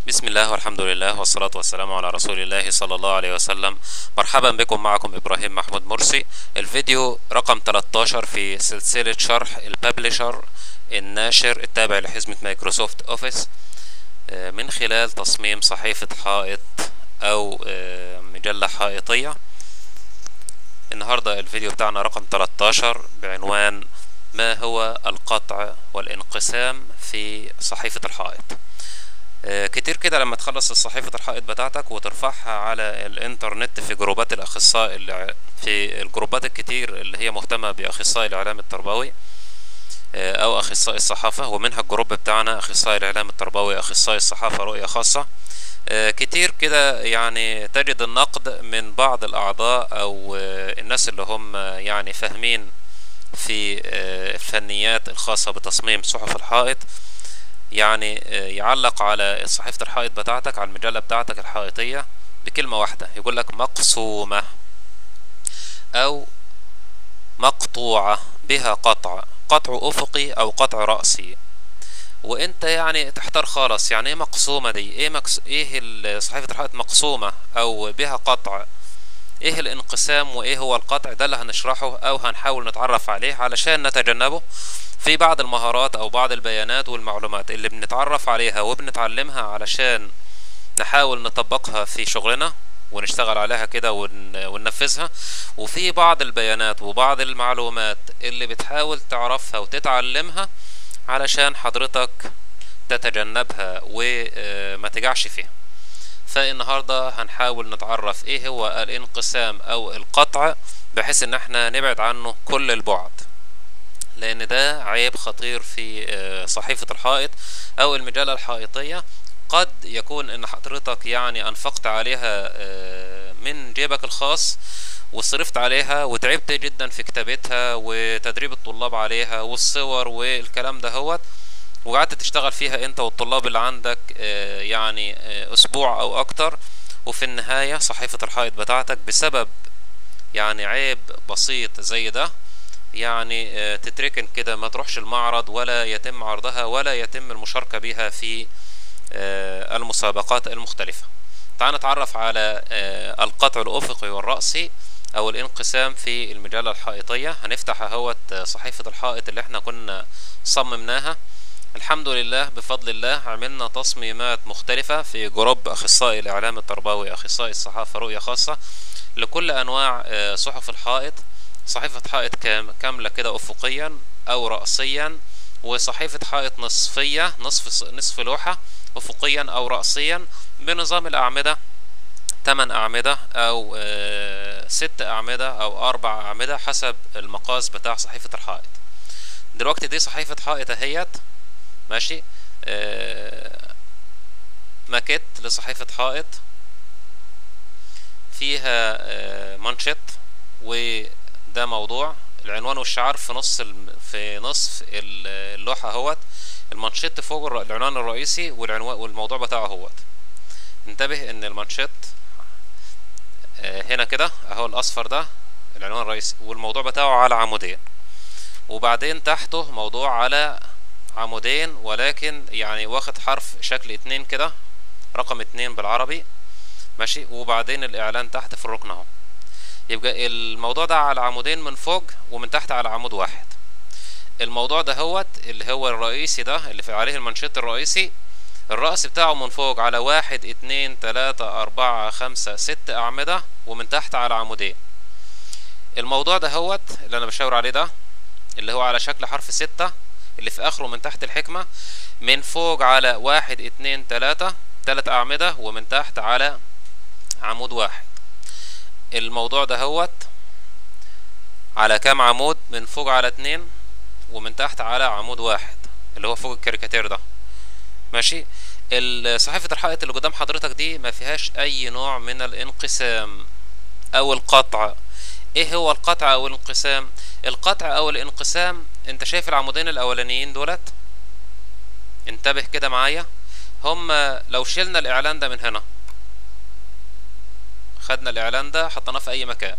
بسم الله والحمد لله والصلاة والسلام على رسول الله صلى الله عليه وسلم مرحبا بكم معكم إبراهيم محمود مرسي الفيديو رقم 13 في سلسلة شرح الببلشر الناشر التابع لحزمة مايكروسوفت أوفيس آه، من خلال تصميم صحيفة حائط أو آه، مجلة حائطية النهاردة الفيديو بتاعنا رقم 13 بعنوان ما هو القطع والانقسام في صحيفة الحائط آه، كتير كده لما تخلص صحيفة الحائط بتاعتك وترفعها على الانترنت في جروبات الاخصائي الع- في الجروبات الكتير اللي هي مهتمة باخصائي الاعلام التربوي آه، او اخصائي الصحافة ومنها الجروب بتاعنا اخصائي الاعلام التربوي اخصائي الصحافة رؤية خاصة آه، كتير كده يعني تجد النقد من بعض الاعضاء او آه، الناس اللي هم آه، يعني فاهمين في آه، الفنيات الخاصة بتصميم صحف الحائط يعني آه، يعلق على صحيفة الحائط بتاعتك على المجلة بتاعتك الحائطية بكلمة واحدة يقول لك مقسومة أو مقطوعة بها قطع قطع أفقي أو قطع رأسي وانت يعني تحتار خالص يعني ايه مقسومة دي ايه مكس... ايه ال- صحيفة الحائط مقسومة او بها قطع ايه الانقسام وايه هو القطع ده اللي هنشرحه او هنحاول نتعرف عليه علشان نتجنبه في بعض المهارات او بعض البيانات والمعلومات اللي بنتعرف عليها وبنتعلمها علشان نحاول نطبقها في شغلنا ونشتغل عليها كده ون... وننفذها وفي بعض البيانات وبعض المعلومات اللي بتحاول تعرفها وتتعلمها علشان حضرتك تتجنبها وما تجعش فيها فالنهاردة هنحاول نتعرف ايه هو الانقسام او القطع بحيث ان احنا نبعد عنه كل البعد لان ده عيب خطير في آه، صحيفة الحائط او المجلة الحائطية قد يكون ان حضرتك يعني انفقت عليها آه، من جيبك الخاص وصرفت عليها وتعبت جدا في كتابتها وتدريب الطلاب عليها والصور والكلام ده هوت وقعدت تشتغل فيها انت والطلاب اللي عندك آه، يعني آه، اسبوع او اكتر وفي النهاية صحيفة الحائط بتاعتك بسبب يعني عيب بسيط زي ده يعني آه، تتركن كده ما تروحش المعرض ولا يتم عرضها ولا يتم المشاركة بها في آه، المسابقات المختلفة تعال نتعرف على آه، القطع الأفقي والرأسي أو الانقسام في المجلة الحائطية هنفتح اهوت آه، صحيفة الحائط اللي احنا كنا صممناها الحمد لله بفضل الله عملنا تصميمات مختلفة في جروب أخصائي الإعلام التربوي أخصائي الصحافة رؤية خاصة لكل أنواع آه، صحف الحائط صحيفة حائط كام- كاملة كده أفقيا أو رأسيا وصحيفة حائط نصفية نصف نصف لوحة أفقيا أو رأسيا بنظام الأعمدة تمن أعمدة أو آه، ست أعمدة أو أربع أعمدة حسب المقاس بتاع صحيفة الحائط دلوقتي دي صحيفة حائط اهيت ماشي آه، ماكيت لصحيفة حائط فيها آه، مانشيت وده موضوع العنوان والشعار في نص الم... في نصف ال- اللوحة اهوت المانشيت فوق الر- العنوان الرئيسي والعنوان والموضوع بتاعه اهوت انتبه ان المانشيت آه، هنا كده اهو الاصفر ده العنوان الرئيسي والموضوع بتاعه على عمودين وبعدين تحته موضوع على عمودين ولكن يعني واخد حرف شكل اتنين كده رقم اتنين بالعربي ماشي وبعدين الاعلان تحت في الركن اهو يبقى الموضوع ده على عمودين من فوق ومن تحت على عمود واحد الموضوع ده هوت اللي هو الرئيسي ده اللي في عليه المنشط الرئيسي الرأس بتاعه من فوق على واحد اتنين تلاتة أربعة خمسة ست أعمدة ومن تحت على عمودين الموضوع ده هوت اللي أنا بشاور عليه ده اللي هو على شكل حرف ستة اللي في آخره من تحت الحكمة من فوق على واحد اتنين تلاتة تلات أعمدة ومن تحت على عمود واحد الموضوع ده هوت على كام عمود من فوق على اتنين ومن تحت على عمود واحد اللي هو فوق الكاريكاتير ده ماشي ال- صحيفة الحائط اللي قدام حضرتك دي ما فيهاش أي نوع من الانقسام أو القطع ايه هو القطع او الانقسام القطع او الانقسام انت شايف العمودين الاولانيين دولت انتبه كده معايا هم لو شلنا الاعلان ده من هنا خدنا الاعلان ده حطيناه في اي مكان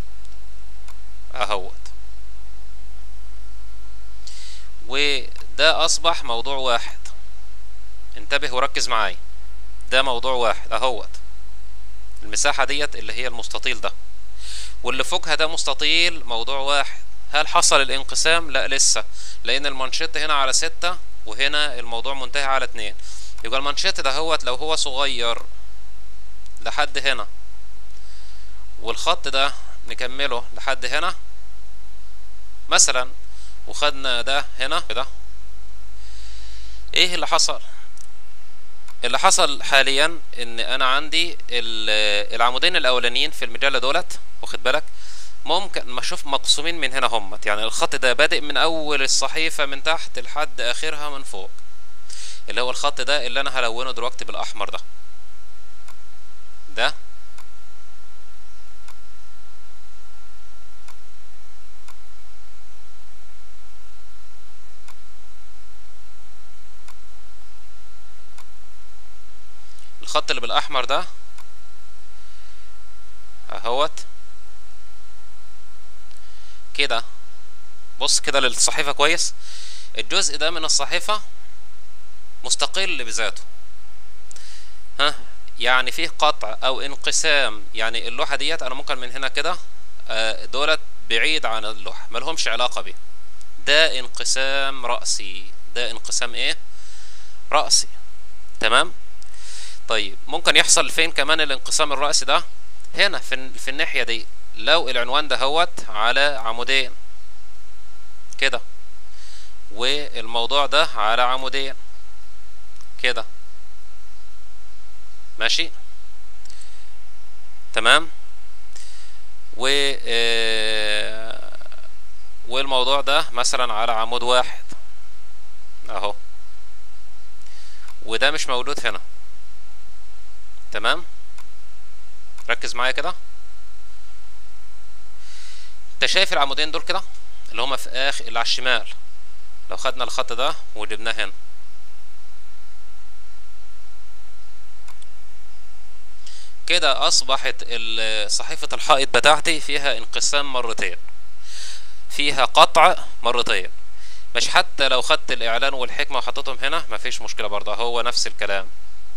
اهوت وده اصبح موضوع واحد انتبه وركز معايا ده موضوع واحد اهوت المساحة ديت اللي هي المستطيل ده واللي فوقها ده مستطيل موضوع واحد هل حصل الانقسام لا لسه لان المانشيت هنا على ستة وهنا الموضوع منتهي على اتنين يبقى المانشيت ده هوت لو هو صغير لحد هنا والخط ده نكمله لحد هنا مثلا وخدنا ده هنا كده ايه اللي حصل اللي حصل حاليا ان انا عندي العمودين الاولانيين في المجله دولت واخد بالك ممكن ما اشوف مقسومين من هنا همت يعني الخط ده بادئ من اول الصحيفه من تحت لحد اخرها من فوق اللي هو الخط ده اللي انا هلونه دلوقتي بالاحمر ده ده الخط اللي بالاحمر ده اهوت كده بص كده للصحيفه كويس الجزء ده من الصحيفه مستقل بذاته ها يعني فيه قطع او انقسام يعني اللوحه ديت انا ممكن من هنا كده دولت بعيد عن اللوحه ملهمش علاقه بيه ده انقسام راسي ده انقسام ايه راسي تمام طيب ممكن يحصل فين كمان الانقسام الرأسي ده هنا في, في الناحية دي لو العنوان ده هوت على عمودين كده والموضوع ده على عمودين كده ماشي تمام و والموضوع ده مثلا على عمود واحد اهو وده مش موجود هنا تمام ركز معايا كده انت شايف العمودين دول كده اللي هما في اخر اللي على الشمال لو خدنا الخط ده وجبناه هنا كده اصبحت صحيفة الحائط بتاعتي فيها انقسام مرتين فيها قطع مرتين مش حتى لو خدت الاعلان والحكمة وحطيتهم هنا مفيش مشكلة برضه هو نفس الكلام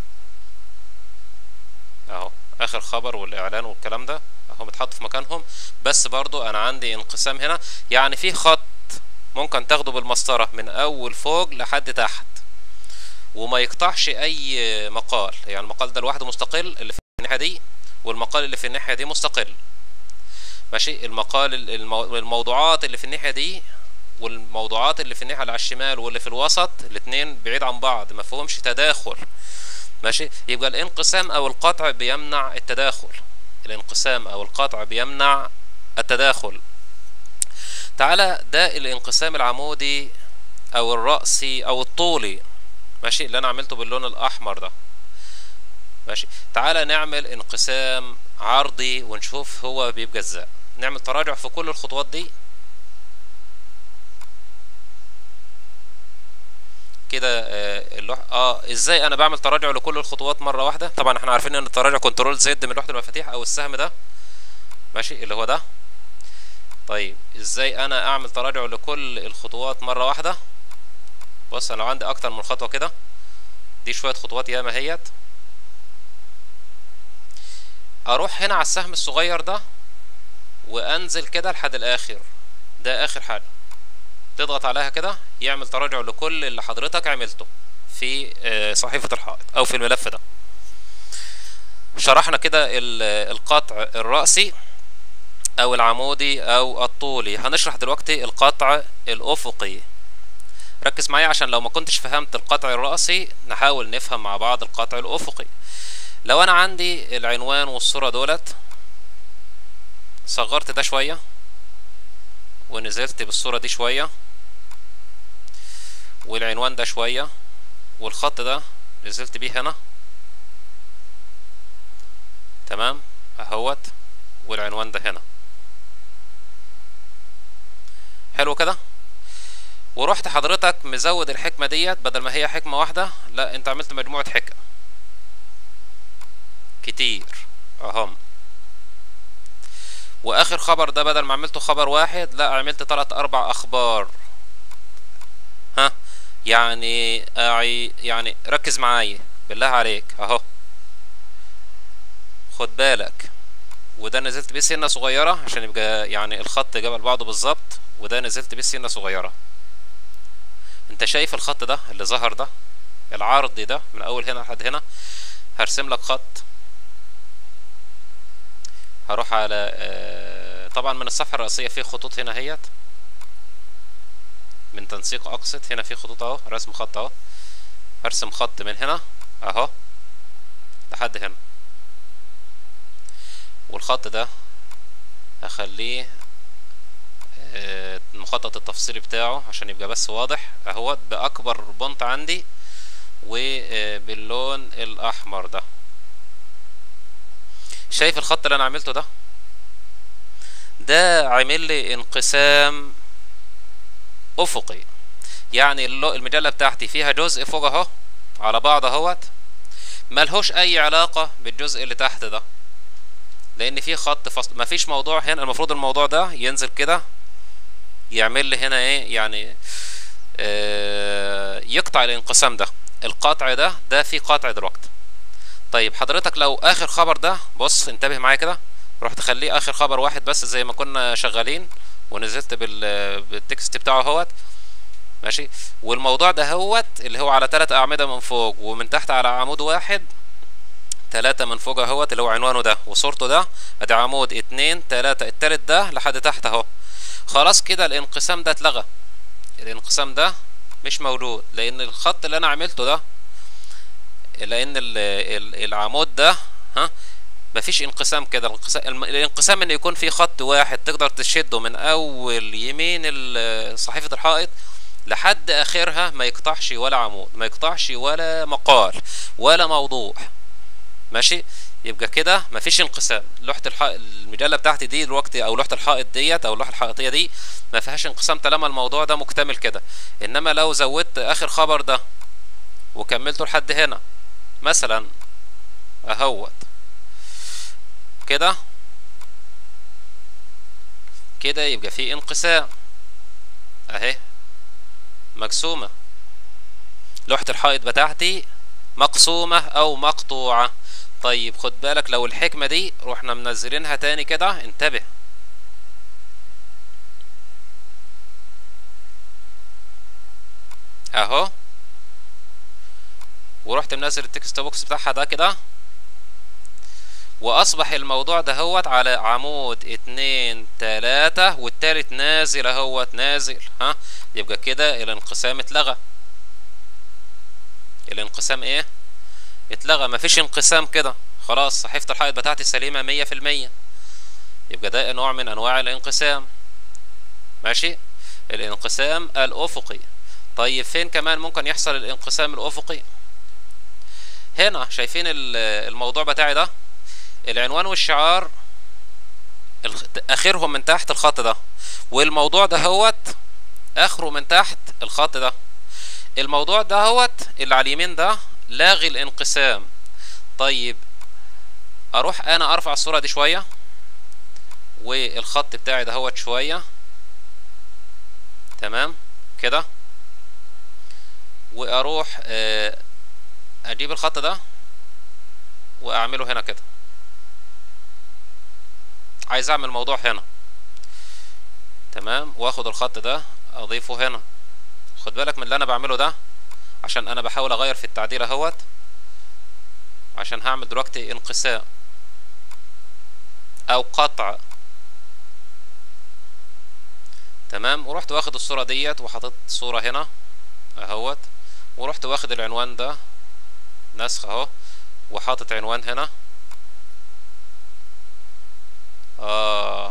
اهو اخر خبر والاعلان والكلام ده اهو متحط في مكانهم بس برضو انا عندي انقسام هنا يعني في خط ممكن تاخده بالمسطره من اول فوق لحد تحت وما يقطعش اي مقال يعني المقال ده لوحده مستقل اللي في الناحيه دي والمقال اللي في الناحيه دي مستقل ماشي المقال الموضوعات اللي في الناحيه دي والموضوعات اللي في الناحيه اللي على الشمال واللي في الوسط الاثنين بعيد عن بعض ما فيهمش تداخل ماشي يبقى الانقسام او القطع بيمنع التداخل الانقسام او القطع بيمنع التداخل تعالى ده الانقسام العمودي او الرأسي او الطولي ماشي اللي انا عملته باللون الاحمر ده ماشي تعالى نعمل انقسام عرضي ونشوف هو بيبقى ازاي نعمل تراجع في كل الخطوات دي كده آه اللوح اه ازاي انا بعمل تراجع لكل الخطوات مره واحده طبعا احنا عارفين ان التراجع كنترول زد من لوحه المفاتيح او السهم ده ماشي اللي هو ده طيب ازاي انا اعمل تراجع لكل الخطوات مره واحده بص انا لو عندي اكتر من خطوه كده دي شويه خطوات ياما هيت اروح هنا على السهم الصغير ده وانزل كده لحد الاخر ده اخر حاجه تضغط عليها كده يعمل تراجع لكل اللي حضرتك عملته في صحيفة الحائط او في الملف ده شرحنا كده القطع الرأسي او العمودي او الطولي هنشرح دلوقتي القطع الافقي ركز معايا عشان لو ما كنتش فهمت القطع الرأسي نحاول نفهم مع بعض القطع الافقي لو انا عندي العنوان والصورة دولت صغرت ده شوية ونزلت بالصورة دي شوية والعنوان ده شوية والخط ده نزلت بيه هنا تمام اهوت والعنوان ده هنا حلو كده ورحت حضرتك مزود الحكمة ديت بدل ما هي حكمة واحدة لا انت عملت مجموعة حكم كتير اهم واخر خبر ده بدل ما عملته خبر واحد لا عملت تلات اربع اخبار ها يعني أعي يعني ركز معايا بالله عليك اهو خد بالك وده نزلت بيه سنة صغيرة عشان يبقى يعني الخط جاب بعضه بالظبط وده نزلت بيه سنة صغيرة انت شايف الخط ده اللي ظهر ده العرض ده من اول هنا لحد هنا هرسم لك خط هروح على آه، طبعا من الصفحة الرئيسية في خطوط هنا هيت من تنسيق اقصد هنا في خطوط اهو رسم خط اهو هرسم خط من هنا اهو لحد هنا والخط ده هخليه آه، المخطط التفصيلي بتاعه عشان يبقى بس واضح اهوت باكبر بونت عندي وباللون الاحمر ده شايف الخط اللي انا عملته ده ده عامل لي انقسام افقي يعني اللو- المجله بتاعتي فيها جزء فوق اهو على بعض اهوت ملهوش اي علاقه بالجزء اللي تحت ده لان في خط فصل مفيش موضوع هنا المفروض الموضوع ده ينزل كده يعمل لي هنا ايه يعني آه يقطع الانقسام ده القطع ده ده في قطع دلوقتي طيب حضرتك لو اخر خبر ده بص انتبه معايا كده روح تخليه اخر خبر واحد بس زي ما كنا شغالين ونزلت بال بالتكست بتاعه اهوت ماشي والموضوع ده هوت اللي هو على ثلاث اعمده من فوق ومن تحت على عمود واحد تلاتة من فوق اهوت اللي هو عنوانه ده وصورته ده ادي عمود اتنين تلاتة التالت ده لحد تحت اهو خلاص كده الانقسام ده اتلغى الانقسام ده مش موجود لان الخط اللي انا عملته ده لان ال- ال- العمود ده ها مفيش انقسام كده الانقسام الم- الانقسام ان يكون في خط واحد تقدر تشده من اول يمين ال- صحيفة الحائط لحد اخرها ما يقطعش ولا عمود ما يقطعش ولا مقال ولا موضوع ماشي يبقى كده مفيش انقسام لوحة الحائط المجلة بتاعتي دي دلوقتي او لوحة الحائط ديت او اللوحة الحائطية دي ما فيهاش انقسام طالما الموضوع ده مكتمل كده انما لو زودت اخر خبر ده وكملته لحد هنا مثلا اهوت كده كده يبقى في انقسام اهي مقسومة لوحة الحائط بتاعتي مقسومة او مقطوعة طيب خد بالك لو الحكمة دي رحنا منزلينها تاني كده انتبه اهو ورحت منزل التكست بوكس بتاعها ده كده واصبح الموضوع ده هوت على عمود اتنين تلاتة والتالت نازل اهوت نازل ها يبقى كده الانقسام اتلغى الانقسام ايه اتلغى مفيش انقسام كده خلاص صحيفة الحائط بتاعتي سليمة مية في المية يبقى ده نوع من انواع الانقسام ماشي الانقسام الافقي طيب فين كمان ممكن يحصل الانقسام الافقي هنا شايفين ال- الموضوع بتاعي ده العنوان والشعار الخ- اخرهم من تحت الخط ده والموضوع ده هوت اخره من تحت الخط ده الموضوع ده هوت اللي على اليمين ده لاغي الانقسام طيب اروح انا ارفع الصورة دي شوية والخط بتاعي ده هوت شوية تمام كده واروح آه، اجيب الخط ده واعمله هنا كده عايز اعمل موضوع هنا تمام واخد الخط ده اضيفه هنا خد بالك من اللي انا بعمله ده عشان انا بحاول اغير في التعديل اهوت عشان هعمل دلوقتي انقسام او قطع تمام ورحت واخد الصورة ديت وحطيت صورة هنا اهوت ورحت واخد العنوان ده نسخ اهو وحاطط عنوان هنا اه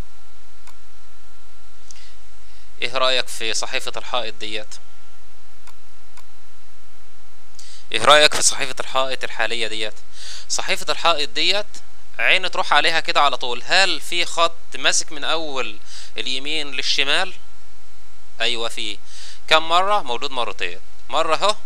ايه رأيك في صحيفة الحائط ديت ايه رأيك في صحيفة الحائط الحالية ديت صحيفة الحائط ديت عين تروح عليها كده على طول هل في خط ماسك من اول اليمين للشمال ايوه في كم مرة موجود مرتين مرة اهو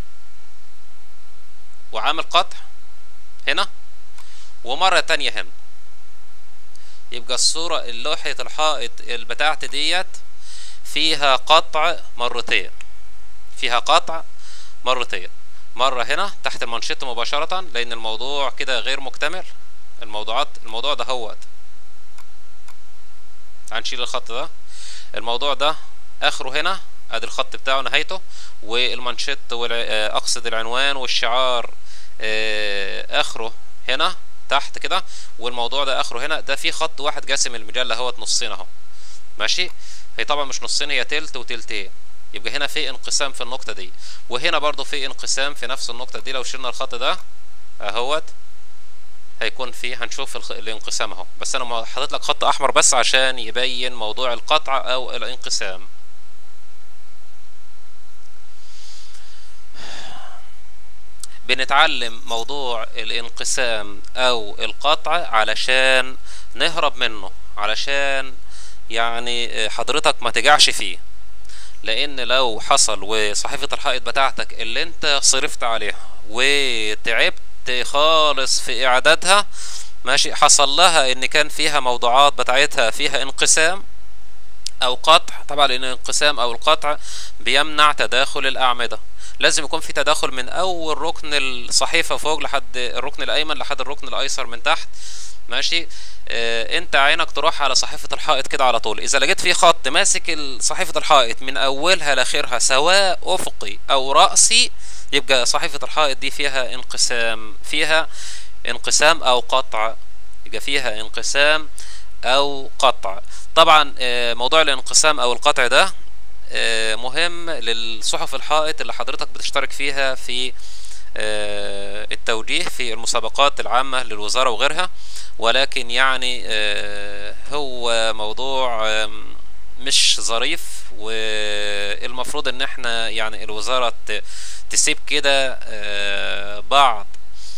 وعامل قطع هنا ومرة تانية هنا يبقى الصورة اللوحة الحائط اللي بتاعت ديت فيها قطع مرتين فيها قطع مرتين مرة هنا تحت المنشط مباشرة لأن الموضوع كده غير مكتمل الموضوعات الموضوع ده هوت هنشيل الخط ده الموضوع ده اخره هنا ادي الخط بتاعه نهايته والمانشيت اقصد العنوان والشعار اخره هنا تحت كده والموضوع ده اخره هنا ده في خط واحد جاسم المجله اهوت نصين اهو ماشي هي طبعا مش نصين هي تلت وتلتين يبقى هنا في انقسام في النقطه دي وهنا برضو في انقسام في نفس النقطه دي لو شلنا الخط ده اهوت هيكون في هنشوف الانقسام اهو بس انا حاطط لك خط احمر بس عشان يبين موضوع القطع او الانقسام بنتعلم موضوع الانقسام او القطع علشان نهرب منه علشان يعني حضرتك ما تجعش فيه لان لو حصل وصحيفة الحائط بتاعتك اللي انت صرفت عليها وتعبت خالص في اعدادها ماشي حصل لها ان كان فيها موضوعات بتاعتها فيها انقسام او قطع طبعا لان الانقسام او القطع بيمنع تداخل الاعمدة لازم يكون في تداخل من اول ركن الصحيفة فوق لحد الركن الايمن لحد الركن الايسر من تحت ماشي آه انت عينك تروح على صحيفة الحائط كده على طول اذا لقيت في خط ماسك صحيفة الحائط من اولها لاخرها سواء افقي او رأسي يبقى صحيفة الحائط دي فيها انقسام فيها انقسام او قطع يبقى فيها انقسام او قطع طبعا آه موضوع الانقسام او القطع ده آه مهم للصحف الحائط اللي حضرتك بتشترك فيها في التوجيه في المسابقات العامة للوزارة وغيرها ولكن يعني هو موضوع مش ظريف والمفروض ان احنا يعني الوزارة تسيب كده بعض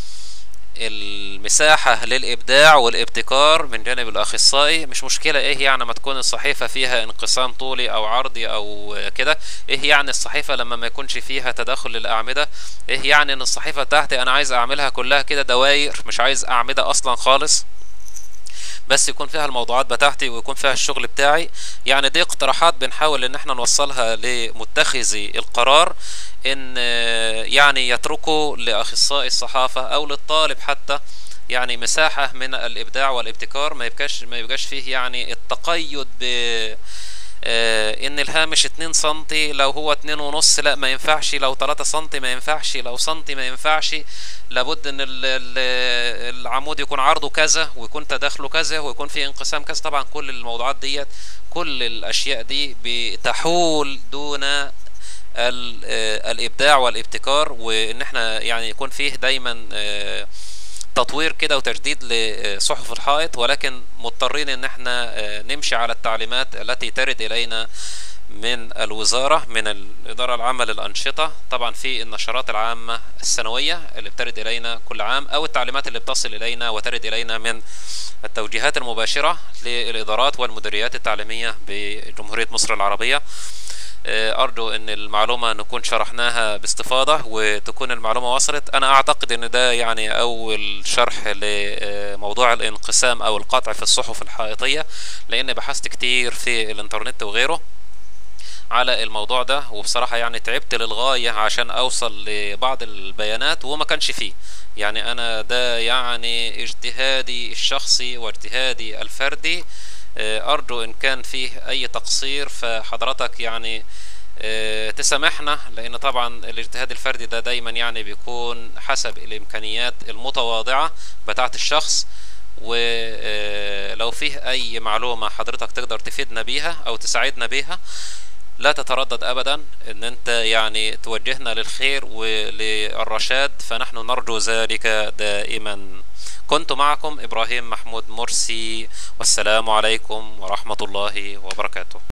المساحة للإبداع والابتكار من جانب الأخصائي مش مشكلة إيه يعني ما تكون الصحيفة فيها انقسام طولي أو عرضي أو كده إيه يعني الصحيفة لما ما يكونش فيها تداخل للأعمدة إيه يعني إن الصحيفة بتاعتي أنا عايز أعملها كلها كده دواير مش عايز أعمدة أصلا خالص بس يكون فيها الموضوعات بتاعتي ويكون فيها الشغل بتاعي يعني دي اقتراحات بنحاول ان احنا نوصلها لمتخذي القرار ان يعني يتركوا لاخصائي الصحافة او للطالب حتى يعني مساحة من الابداع والابتكار ما يبقاش ما يبقاش فيه يعني التقيد ب آه ان الهامش اتنين سنتي لو هو اتنين ونص لا ما ينفعش لو تلاتة سنتي ما ينفعش لو سنتي ما ينفعش لابد ان ال ال العمود يكون عرضه كذا ويكون تداخله كذا ويكون فيه انقسام كذا طبعا كل الموضوعات ديت كل الاشياء دي بتحول دون الابداع والابتكار وان احنا يعني يكون فيه دايما آه تطوير كده وتجديد لصحف الحائط ولكن مضطرين ان احنا نمشي على التعليمات التي ترد الينا من الوزارة من الإدارة العامة للأنشطة طبعا في النشرات العامة السنوية اللي بترد إلينا كل عام أو التعليمات اللي بتصل إلينا وترد إلينا من التوجيهات المباشرة للإدارات والمديريات التعليمية بجمهورية مصر العربية ارجو ان المعلومة نكون شرحناها باستفاضة وتكون المعلومة وصلت انا اعتقد ان ده يعني اول شرح لموضوع الانقسام او القطع في الصحف الحائطية لان بحثت كتير في الانترنت وغيره على الموضوع ده وبصراحة يعني تعبت للغاية عشان اوصل لبعض البيانات وما كانش فيه يعني انا ده يعني اجتهادي الشخصي واجتهادي الفردي ارجو ان كان فيه اي تقصير فحضرتك يعني تسامحنا لان طبعا الاجتهاد الفردي ده دايما يعني بيكون حسب الامكانيات المتواضعة بتاعت الشخص ولو فيه اي معلومة حضرتك تقدر تفيدنا بيها او تساعدنا بيها لا تتردد ابدا ان انت يعني توجهنا للخير وللرشاد فنحن نرجو ذلك دائما كنت معكم ابراهيم محمود مرسي والسلام عليكم ورحمة الله وبركاته